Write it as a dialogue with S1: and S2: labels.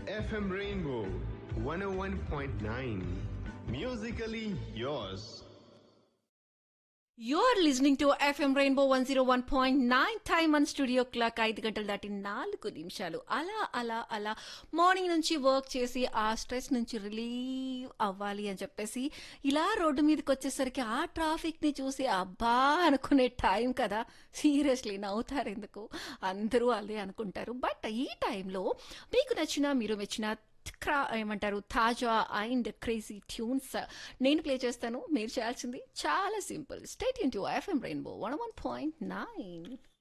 S1: FM Rainbow 101.9. Musically yours.
S2: You are listening to FM rainbow one zero one point nine time on studio clock ఐదు గంటలు దాటి నాలుగు నిమిషాలు అలా అలా అలా మార్నింగ్ నుంచి వర్క్ చేసి ఆ స్ట్రెస్ నుంచి రిలీవ్ అవ్వాలి అని చెప్పేసి ఇలా రోడ్డు మీదకి వచ్చేసరికి ఆ ట్రాఫిక్ని చూసి అబ్బా అనుకునే టైం కదా సీరియస్లీ నవ్వుతారు ఎందుకు అందరూ అదే అనుకుంటారు బట్ ఈ టైంలో మీకు నచ్చిన మీరు మెచ్చిన క్రా ఏమంటారు తాజా అండ్ క్రేజీ ట్యూన్స్ నేను ప్లే చేస్తాను మీరు చేయాల్సింది చాలా సింపుల్ స్టేట్ ఇన్ to FM rainbow one one point nine